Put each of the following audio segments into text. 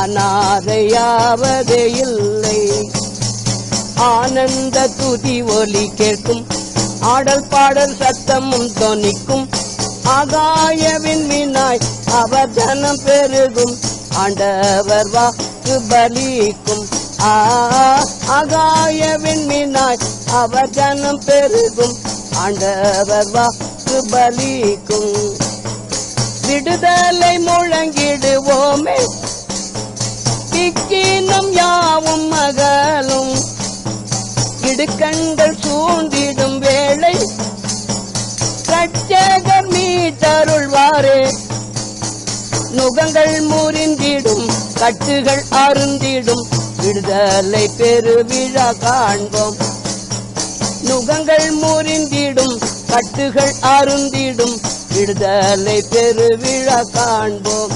அனாதையாவதே இல்லை ஆனந்த துதி ஒலி கேட்கும் ஆடல் பாடல் சத்தமும் தொனிக்கும் ஆகாயவின் மீனாய் அவர் தனம் பெருகும் ஆண்டவர் வாக்கு பலிக்கும் ஆ ஆகாயவின் மீனாய் அவர் ஜனம் பெருகும் ஆண்டவர் வாக்கு பலிக்கும் விடுதலை முழங்கிடுவோமே திக்கினம் யாவும் மகளும் இடுக்கண்கள் சூழ்ந்திடும் வேளை ரட்சகர் மீட்டருள்வாரே நுகங்கள் முறிந்திடும் கட்டுகள் அருந்திடும் விடுதலை பெருவிழா காண்போம் நுகங்கள் முறிந்திடும் கட்டுகள் அருந்திடும் விடுதலை பெருவிழா காண்போம்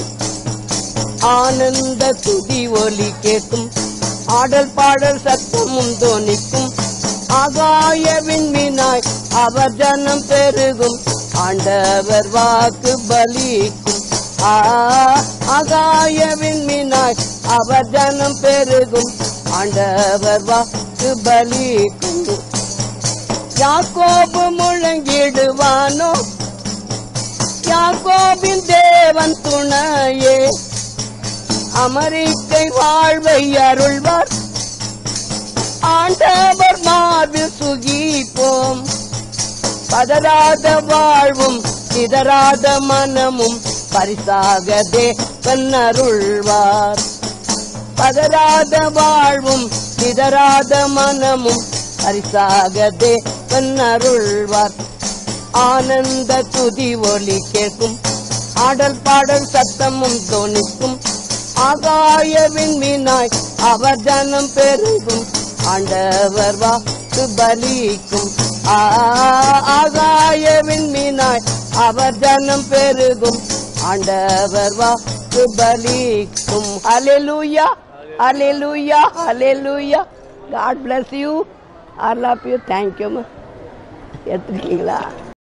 ஆனந்த துதி ஒலி கேட்கும் ஆடல் பாடல் சத்தமும் தோனிக்கும் ஆகாயவின் மீனாய் அவர் ஜனம் பெருகும் ஆண்டவர் வாக்கு பலிக்கும் ஆ ஆகாயவின் மீனாய் அவர் ஜனம் பெருகும் ஆண்டவர் வாக்கு பலிக்கும் யாக்கோபு முழங்கிடுவானோ யாக்கோபின் தேவன் துணையே அமெரிக்கை வாழ்வை அருள்வார் ஆண்டவர் மார்பில் சுகிப்போம் பதறாத வாழ்வும் சிதறாத மனமும் பரிசாக தேவன் அருள்வார் பதறாத வாழ்வும் சிதறாத மனமும் பரிசாக தேவன் அருள்வார் ஆனந்த துதி ஒலி கேட்கும் ஆடல் பாடல் சத்தமும் தோணிக்கும் ஆகாயவின் மீனாய் அவர் ஜனம் பெருகும் ஆண்டவர் வாக்கு பலிக்கும் ஆ, ஆகாயவின் மீனாய் அவர் ஜனம் பெருகும் ஆண்டவர் வாக்கு பலிக்கும் ஹalleluya ஹalleluya ஹalleluya God bless you I love you thank you எடுத்துருக்கீங்களா